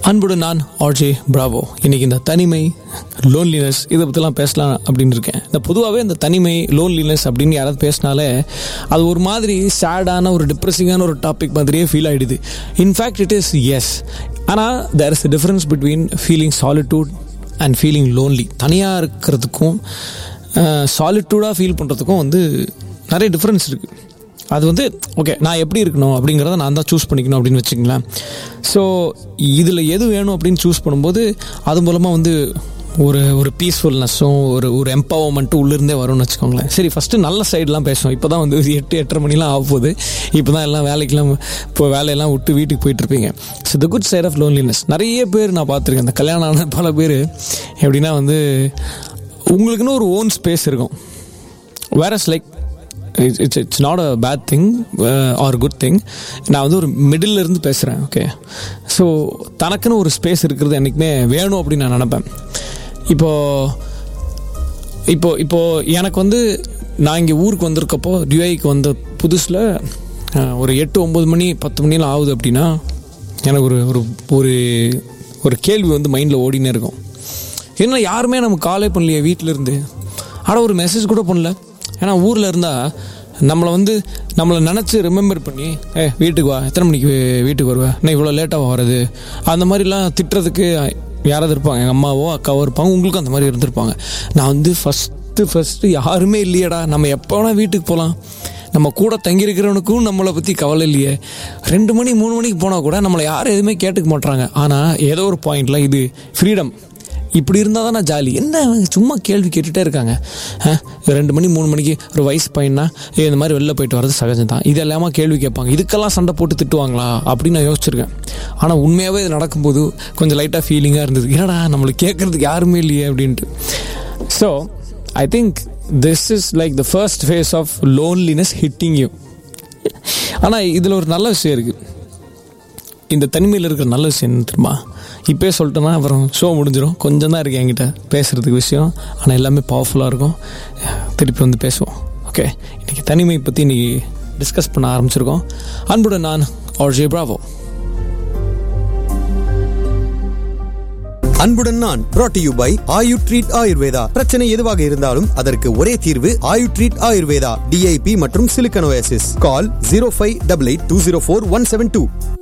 அன்புடன் நான் RJ Bravo இன்னைக்கு இந்த தனிமை லோன்லினஸ் இதை பற்றிலாம் பேசலாம் அப்படின்னு இருக்கேன் இந்த பொதுவாகவே இந்த தனிமை லோன்லினஸ் அப்படின்னு யாராவது பேசினாலே அது ஒரு மாதிரி சேடான ஒரு டிப்ரெசிங்கான ஒரு டாபிக் மாதிரியே ஃபீல் ஆகிடுது இன்ஃபேக்ட் இட் இஸ் எஸ் ஆனால் there is a difference between feeling solitude and feeling lonely தனியாக இருக்கிறதுக்கும் சாலிட்யூடாக ஃபீல் பண்ணுறதுக்கும் வந்து நிறைய டிஃப்ரென்ஸ் இருக்குது அது வந்து ஓகே நான் எப்படி இருக்கணும் அப்படிங்கிறத நான் தான் சூஸ் பண்ணிக்கணும் அப்படின்னு வச்சுங்களேன் ஸோ இதில் எது வேணும் அப்படின்னு சூஸ் பண்ணும்போது அது மூலமாக வந்து ஒரு ஒரு பீஸ்ஃபுல்னஸும் ஒரு ஒரு எம்பவர்மெண்ட்டும் உள்ளிருந்தே வரும்னு வச்சுக்கோங்களேன் சரி ஃபஸ்ட்டு நல்ல சைடெலாம் பேசுவோம் இப்போ தான் வந்து எட்டு எட்டரை மணிலாம் ஆக போகுது இப்போ தான் எல்லாம் வேலைக்கெல்லாம் இப்போ வேலையெல்லாம் விட்டு வீட்டுக்கு போயிட்டுருப்பீங்க so the good side of loneliness நிறைய பேர் நான் பார்த்துருக்கேன் இந்த கல்யாணம் ஆன பல பேர் எப்படின்னா வந்து உங்களுக்குன்னு ஒரு ஓன் ஸ்பேஸ் இருக்கும் whereas like it's it's it's not a bad thing or good thing நான் வந்து ஒரு மிடில் இருந்து பேசுகிறேன் ஓகே ஸோ தனக்குன்னு ஒரு ஸ்பேஸ் இருக்கிறது என்றைக்குமே வேணும் அப்படின்னு நான் நினப்பேன் இப்போது இப்போ இப்போ எனக்கு வந்து நான் இங்கே ஊருக்கு வந்திருக்கப்போ டியூஐக்கு வந்த புதுசில் ஒரு எட்டு ஒம்பது மணி பத்து மணிலாம் ஆகுது அப்படின்னா எனக்கு ஒரு ஒரு ஒரு ஒரு கேள்வி வந்து மைண்டில் ஓடினே இருக்கும் ஏன்னா யாருமே நம்ம காலே பண்ணலையே வீட்டில் இருந்து ஆனால் ஒரு மெசேஜ் கூட பண்ணல ஏன்னா ஊரில் இருந்தால் நம்மளை வந்து நம்மளை நினச்சி ரிமெம்பர் பண்ணி ஏ வீட்டுக்கு வா எத்தனை மணிக்கு வீட்டுக்கு வருவேன் நான் இவ்வளோ லேட்டாக வர்றது அந்த மாதிரிலாம் திட்டுறதுக்கு யாராவது இருப்பாங்க எங்கள் அம்மாவோ அக்காவோ இருப்பாங்க உங்களுக்கும் அந்த மாதிரி இருந்திருப்பாங்க நான் வந்து ஃபஸ்ட்டு ஃபஸ்ட்டு யாருமே இல்லையடா நம்ம எப்போ வேணால் வீட்டுக்கு போகலாம் நம்ம கூட தங்கியிருக்கிறவனுக்கும் நம்மளை பற்றி கவலை இல்லையே ரெண்டு மணி மூணு மணிக்கு போனால் கூட நம்மளை யாரும் எதுவுமே கேட்டுக்க மாட்றாங்க ஆனால் ஏதோ ஒரு பாயிண்டில் இது ஃப்ரீடம் இப்படி இருந்தால் தான் நான் ஜாலி என்ன சும்மா கேள்வி கேட்டுகிட்டே இருக்காங்க ரெண்டு மணி மூணு மணிக்கு ஒரு வயசு பையனா இந்த மாதிரி வெளில போயிட்டு வர்றது சகஜம் தான் இது எல்லாமே கேள்வி கேட்பாங்க இதுக்கெல்லாம் சண்டை போட்டு திட்டுவாங்களா அப்படின்னு நான் யோசிச்சிருக்கேன் ஆனால் உண்மையாகவே இது நடக்கும்போது கொஞ்சம் லைட்டாக ஃபீலிங்காக இருந்தது என்னடா நம்மளுக்கு கேட்குறதுக்கு யாருமே இல்லையே அப்படின்ட்டு so I think this is like the first phase of loneliness hitting you ஆனால் இதில் ஒரு நல்ல விஷயம் இருக்குது இந்த தனிமையில் இருக்கிற நல்ல விஷயம் என்ன தெரியுமா இப்போயே சொல்லிட்டோன்னா அப்புறம் ஷோ முடிஞ்சிடும் கொஞ்சம் தான் இருக்குது என்கிட்ட பேசுகிறதுக்கு விஷயம் ஆனால் எல்லாமே பவர்ஃபுல்லாக இருக்கும் திருப்பி வந்து பேசுவோம் ஓகே இன்றைக்கி தனிமை பற்றி இன்றைக்கி டிஸ்கஸ் பண்ண ஆரம்பிச்சிருக்கோம் அன்புடன் நான் ஆர்ஜே பிராவோ அன்புடன் நான் brought to you by Ayu treat Ayurveda பிரச்சனை எதுவாக இருந்தாலும் அதற்கு ஒரே தீர்வு ஆயு ட்ரீட் ஆயுர்வேதா டிஐபி மற்றும் சிலிக்கனோசிஸ் call zero five double eight two zero four one seven two